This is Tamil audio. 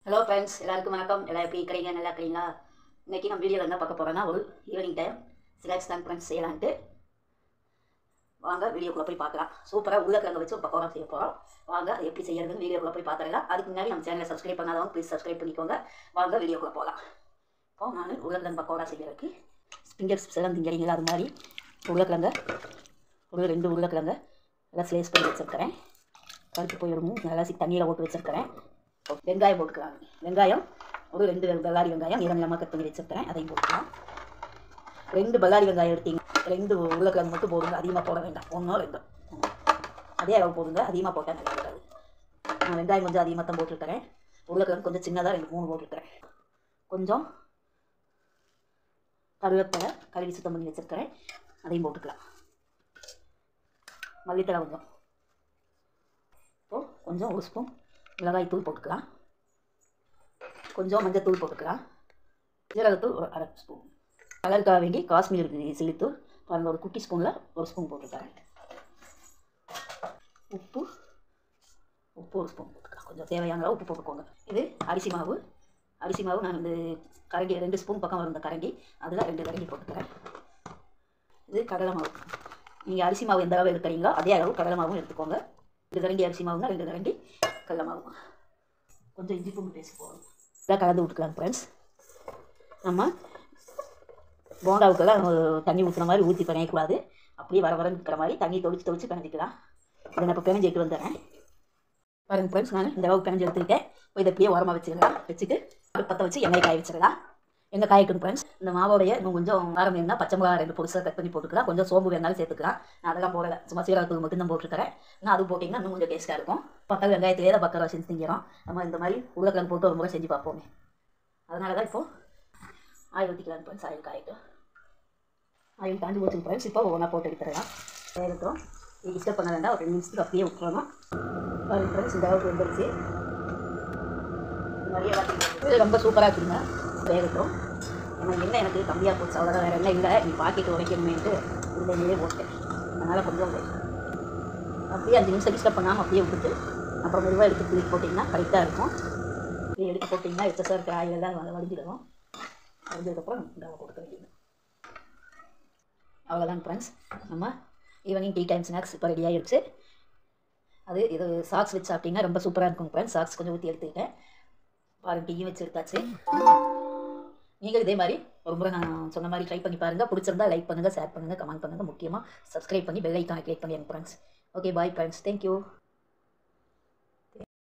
ஹலோ ஃப்ரெண்ட்ஸ் எல்லாருக்கும் வணக்கம் எல்லாம் எப்படி இருக்கிறீங்க நல்லா இருக்கிறீங்களா இன்றைக்கி நம்ம வீடியோவில் என்ன பார்க்க போகிறோன்னா ஒரு ஈவினிங் டைம் ஸ்நாக்ஸ் தான் ஃப்ரெண்ட்ஸ் செய்யலான்ட்டு வாங்க வீடியோக்குள்ளே போய் பார்க்கலாம் சூப்பராக உருளைக்கிழங்கு வச்சு ஒரு பக்கோடா செய்ய போகிறோம் வாங்க அது எப்படி செய்யறதுன்னு வீடியோக்குள்ளே போய் பார்த்துடலாம் அதுக்கு முன்னாடி நம்ம சேனலை சப்ஸ்கிரைப் பண்ணாதவங்க ப்ளீஸ் சப்ஸ்கிரைப் பண்ணிக்கோங்க வாங்க வீடியோக்குள்ளே போகலாம் இப்போ நான் உருளைக்கிழங்கு பக்கோடா செய்யறதுக்கு ஸ்பிங்கர் சிப்ஸ் எல்லாம் திங்கிறீங்களா அது மாதிரி உருளைக்கிழங்க ஒரு ரெண்டு உருளைக்கிழங்க எல்லாம் ஸ்லேஸ் பண்ணி வச்சுருக்கிறேன் கருப்பு போயிடும் நல்லா சி தண்ணியில் போட்டு வச்சுருக்கிறேன் வெங்காயம் போட்டுக்கலாம் வெங்காயம் ஒரு ரெண்டு பல்லாரி வெங்காயம் நீளம் நீளமாக கட் பண்ணி வச்சுருக்கிறேன் அதையும் போட்டுக்கலாம் ரெண்டு பல்லாரி வெங்காயம் எடுத்தீங்க ரெண்டு உருளைக்கிழங்கு மட்டும் போடுங்க அதிகமாக போட வேண்டாம் ஒன்றோ ரெண்டோ அதே அளவு போடுங்க அதிகமாக போட்டால் நல்லா இருக்காது நான் வெங்காயம் கொஞ்சம் அதிகமாக தான் போட்டுருக்கிறேன் உருளைக்கிழங்கு கொஞ்சம் சின்னதாக ரெண்டு மூணு போட்டுருக்கிறேன் கொஞ்சம் கருவேப்பிலை கழுவி சுத்தம் பண்ணி வச்சுருக்கிறேன் அதையும் போட்டுக்கலாம் மல்லித்தலை கொஞ்சம் இப்போ கொஞ்சம் ஒரு ஸ்பூன் மிளகாய் தூள் போட்டுக்கலாம் கொஞ்சம் மஞ்சள் தூள் போட்டுக்கலாம் ஜீரகத்தூள் ஒரு அரை ஸ்பூன் கலருக்காக வேண்டி காஷ்மீர் சில்லித்தூள் பாருங்க ஒரு குட்டி ஸ்பூனில் ஒரு ஸ்பூன் போட்டுருக்கேன் உப்பு உப்பு ஒரு ஸ்பூன் போட்டுக்கலாம் கொஞ்சம் தேவையான அளவு உப்பு போட்டுக்கோங்க இது அரிசி மாவு அரிசி மாவு நான் வந்து கரண்டி ரெண்டு ஸ்பூன் பக்கம் வரும் இந்த கரண்டி அதில் ரெண்டு கரண்டி போட்டுக்கிறேன் இது கடலை மாவு நீங்கள் அரிசி மாவு எந்த அளவு எடுக்கிறீங்களோ அதே அளவு கடலை மாவும் எடுத்துக்கோங்க ரெண்டு கரண்டி அரிசி மாவுனா ரெண்டு கரண்டி கடலை மாவு கொஞ்சம் இஞ்சி பூண்டு பேசி போகணும் இதான் கலந்து விட்டுக்கலாம் ஃப்ரெண்ட்ஸ் நம்ம போண்டாவுக்கெல்லாம் தண்ணி ஊற்றுற மாதிரி ஊற்றி பிணையக்கூடாது அப்படியே வர வரன்னு இருக்கிற மாதிரி தண்ணி தொளிச்சு தொளிச்சு பிணைஞ்சிக்கலாம் இதை நான் இப்போ பிணைஞ்சிட்டு வந்துடுறேன் பாருங்க ஃப்ரெண்ட்ஸ் நான் இந்த அளவுக்கு பிணைஞ்சு எடுத்துக்கிட்டேன் இப்போ இதை அப்படியே உரமாக வச்சுக்கலாம் வச்சுட்டு பற்ற வச்சு எண்ணெய் காய வச்சிடலாம் எங்கள் காய்க்கணும் ஃப்ரெண்ட்ஸ் இந்த மாவோடைய இன்னும் கொஞ்சம் காரம் வேணும்னா பச்சை மிளகா ரெண்டு பொருசாக கட் பண்ணி போட்டுக்கலாம் கொஞ்சம் சோம்பு வேணாலும் சேர்த்துக்கலாம் நான் அதெல்லாம் போடலை சும்மா சீரகத்தூள் மட்டும் தான் போட்டுருக்கிறேன் நான் அது போட்டிங்கன்னா இன்னும் கொஞ்சம் டேஸ்ட்டாக இருக்கும் பக்கத்தில் வெங்காயத்திலே தான் பக்கரை செஞ்சு திங்கிறோம் நம்ம இந்த மாதிரி உருளைக்கிழங்கு போட்டு ஒரு முறை செஞ்சு பார்ப்போமே அதனால தான் இப்போது ஆயில் ஊற்றிக்கலாம் ஃப்ரெண்ட்ஸ் ஆயில் காயட்டும் ஆயில் காஞ்சி போச்சு ஃப்ரெண்ட்ஸ் இப்போ ஒவ்வொன்றா போட்டு எடுத்துடலாம் வேகட்டும் இது டிஸ்டர்ப் பண்ண வேண்டாம் ஒரு ரெண்டு நிமிஷத்துக்கு அப்படியே விட்டுறணும் பாருங்க ஃப்ரெண்ட்ஸ் இந்த அளவுக்கு வந்துருச்சு நிறைய வாட்டி இது ரொம்ப சூப்பராக இருக்குங்க வேகட்டும் ஏன்னா எண்ணெய் எனக்கு கம்மியாக போச்சு அவ்வளோதான் வேறு எண்ணெய் இல்லை நீ பாக்கெட் உடைக்கணுமேன்ட்டு இந்த எண்ணெயே போட்டேன் அதனால் கொஞ்சம் வேகும். அப்படியே அஞ்சு நிமிஷம் டிஸ்டர்ப் பண்ணாமல் அப்படியே விட்டுட்டு அப்புறம் மெதுவாக எடுத்து பிடிச்சி போட்டிங்கன்னா கரெக்டாக இருக்கும் அப்படியே எடுத்து போட்டிங்கன்னா எக்ஸஸாக இருக்கிற ஆயில் எல்லாம் வ- வடிஞ்சிடும் வடிஞ்சதுக்கப்புறம் இந்த கொடுக்க வேண்டியது அவ்வளோதான் ஃப்ரெண்ட்ஸ் நம்ம ஈவினிங் டீ டைம் ஸ்நாக்ஸ் இப்போ ரெடி ஆகிடுச்சு அது இது சாக்ஸ் வச்சு சாப்பிட்டீங்கன்னா ரொம்ப சூப்பராக இருக்கும் ஃப்ரெண்ட்ஸ் சாக்ஸ் கொஞ்சம் ஊற்றி எடுத்துக்கிட்டேன் பாருங்க டீயும் வச்சு எடுத்தாச்சு நீங்கள் இதே மாதிரி ஒரு முறை நான் சொன்ன மாதிரி ட்ரை பண்ணி பாருங்கள் பிடிச்சிருந்தா லைக் பண்ணுங்கள் ஷேர் பண்ணுங்கள் கமெண்ட் பண்ணுங்கள் முக்கியமாக சப்ஸ்கிரைப் பண்ணி பெல் ஐக்கானை கிளிக் பண்ணி friends okay bye friends thank you